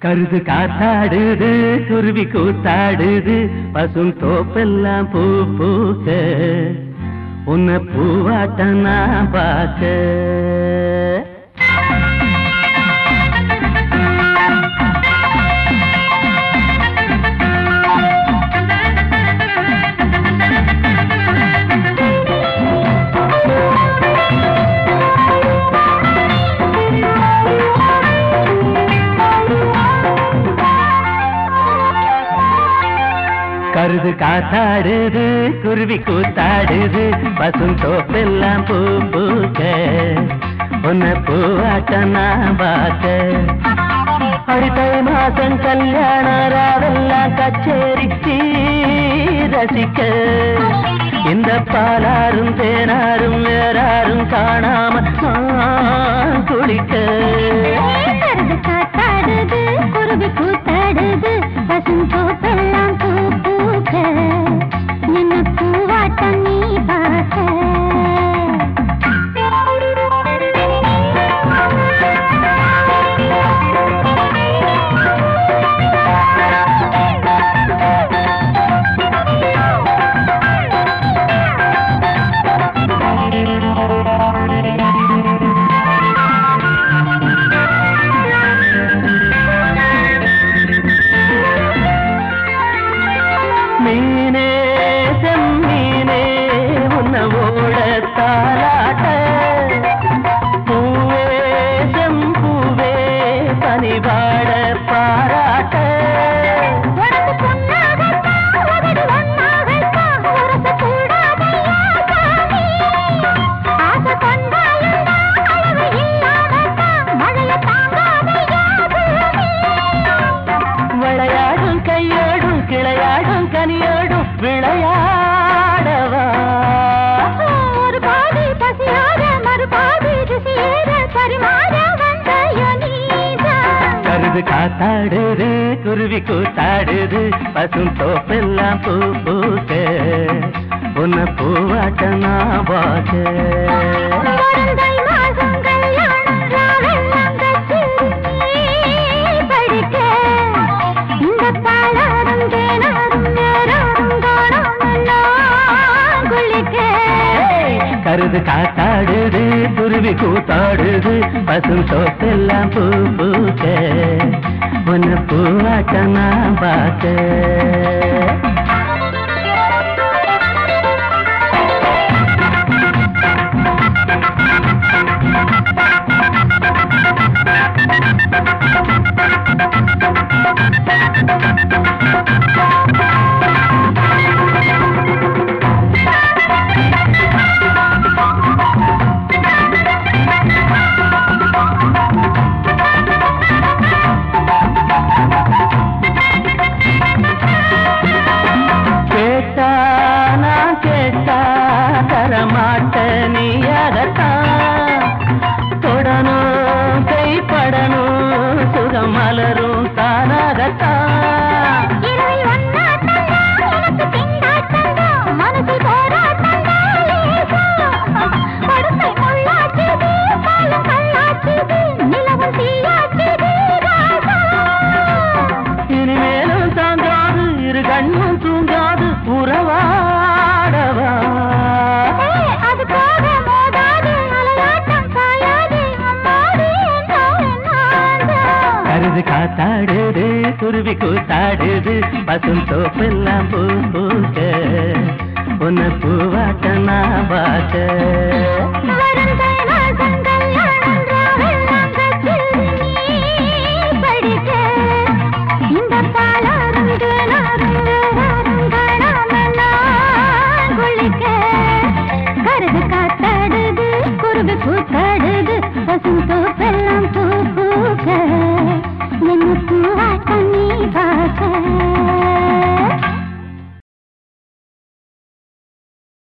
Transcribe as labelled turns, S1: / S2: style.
S1: கருது காத்தாடுது குருவி கூத்தாடுது பசும் தோப்பெல்லாம் பூ பூக்க உன்னை பூவாட்ட நான் பார்க்க கருது காத்தாடுது குருவி கூத்தாடுது பசும் தோப்பெல்லாம் பூ பூக்க உன்னை பூவாட்ட நான் பார்க்க அடுத்த மாசம் கல்யாண ராவெல்லாம் கச்சேரி ரசிக்க இந்த பாலாரும் தேனாரும் வேறாரும் காணாம நான் குளிக்க
S2: கருது காத்தாடுது குருவி கூத்தாடுது பசும் தோப்பெல்லாம் பூ பூக்க என்ன பூவாட்டம் நீ
S1: மீனே செம்மீனே உன்னை ஓட தாலாட்ட பூவே செம்பூவே பனிவாட பாராட்ட
S2: உனக்கு பொன்னாகத்தான் உதடு ஒன்னாகத்தான் உரச கூடாதையா சாமி ஆசை கொண்டாயுண்டா அளவு இல்லாமத்தான் மழைய தாங்காதையா பூமி
S1: விளையாடும் கையோடும் கிளையாடும் கனியோடும் விளையாடவா
S2: ஒரு பாதி பசியார மறுபாதி ருசியேற பரிமாற வந்தாயோ நீதான்
S1: கருது காத்தாடுது குருவி கூத்தாடுது பசும் தோப்பெல்லாம் பூ பூக்க உன்னை பூவாட்ட நான் பார்க்க
S2: மருந்தை மாசம் கல்யாணம் ராவெல்லாம் கச்சேரி படிக்க இந்த பாலாரும் தேனாரும் நேராரும் காணாமெல்லாம் குளிக்க
S1: கருது காத்தாடுது குருவி கூத்தாடுது பசும் தோப்பெல்லாம் பூ பூக்க உன்னை பூவாட்ட நான் பார்க்க கேட்டா நான் கேட்டா தரமாட்ட நீ அதத்தான் தொடணும் கைப்படணும் சுகம் மலரும் தானாகத்தான்
S2: இரவில் ஒன்னாட்டந்தா எனக்கு திண்டாட்டந்தா மனசு போராட்டந்தா லேசா படுக்கை முள்ளாச்சுது பாலும் கல்லாச்சுது நிலவும் தீயாச்சுது ராசா
S1: இனிமேலும் தாங்காது இரு கண்ணும் தூங்காது உறவாடவா
S2: ஏய், அது போக மோதாது அலையாட்டம் சாயாது அம்மாடி என்னோ என்னாதா
S1: கருது காத்தாடுது குருவி கூத்தாடுது பசும் தோப்பெல்லாம் பூ பூக்க உன்னை பூவாட்ட நான் பார்க்க
S2: வருந்தை மாசம் கல்யாணம் ராவெல்லாம் கச்சேரி படிக்க இந்த பாலாரும் தேனாரும் வேறாரும் காணாமெல்லாம் குளிக்க கருது காத்தாடுது குருவி கூத்தாடுது பசும் தோப்பெல்லாம் பூ பூக்க என்ன பூவாட்டம் நீ பார்க்க